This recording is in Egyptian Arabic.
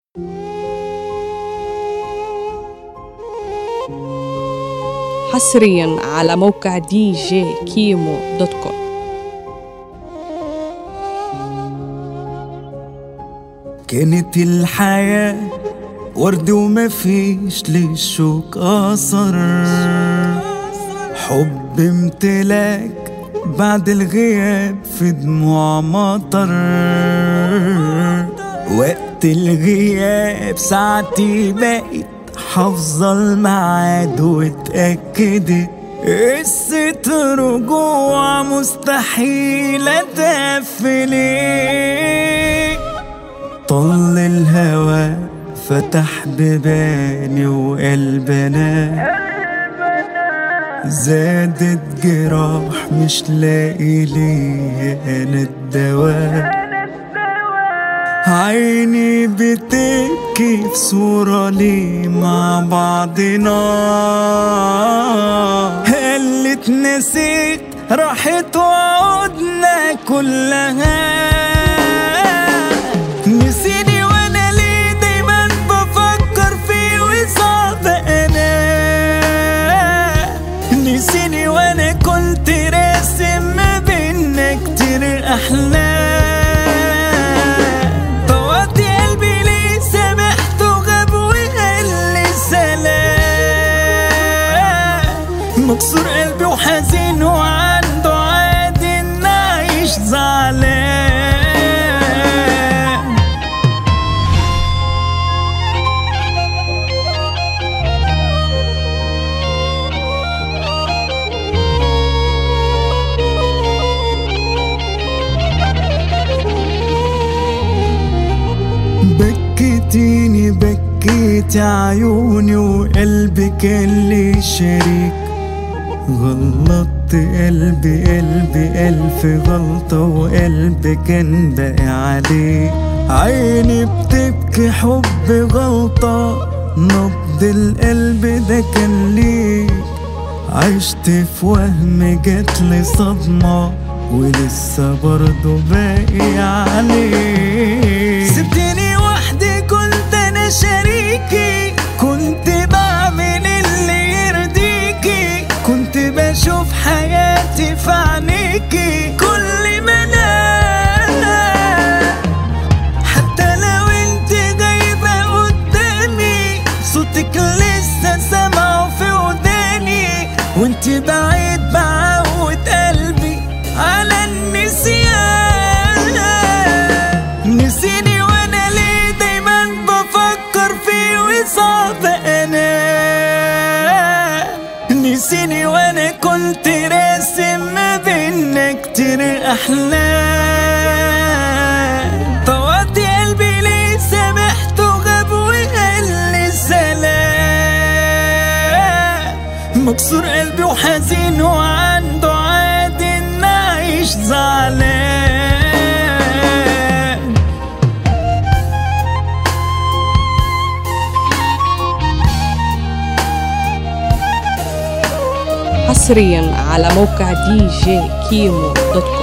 حصريا على موقع دي جي كيمو دوت كوم كانت الحياة ورد ومفيش للشوك أثر حب امتلاك بعد الغياب في دموع مطر وقت الغياب ساعتي بقت حافظة الميعاد واتأكدت قصة رجوع مستحيل أتقفلك طل الهوى فتح بباني وقلبنا زادت جراح مش لاقي ليه انا الدواء عيني بتبكي في صورة ليه مع بعضنا قالت نسيت راحت وعودنا كلها نسيني وانا ليه دايما بفكر فيه وصعب انا نسيني وانا كنت راسم ما بينا كتير احلام طوعت قلبي ليه سامحته غاب وقال لي سلام مكسور قلبي وحزين وعنده عادي ان اعيش زعلان بكيتيني بكيت عيوني وقلبي كان لي شريك غلطت قلبي قلبي ألف غلطة وقلبي كان باقي عليه عيني بتبكي حب غلطة نبض القلب ده كان ليك عشت في وهم جاتلي صدمة ولسه برضه باقي عليك سبتني وحدي كنت انا شريكي كنت بعمل اللي يرضيكي كنت بشوف حياتي في عينيكي كل ما انا حتى لو انت غايبة قدامي صوتك لسه سامعه في وداني وانت بعيد بعود قلبي على النسيان نسيني وانا ليه دايما بفكر فيه وصعب انا نسيني وانا كنت راسم ما بينا كتير احلام طوعت قلبي ليه سامحته غاب وقال لي سلام مكسور قلبي وحزين وعنده عادي ان اعيش زعلان حصريا على موقع دي جي كيمو دوت كوم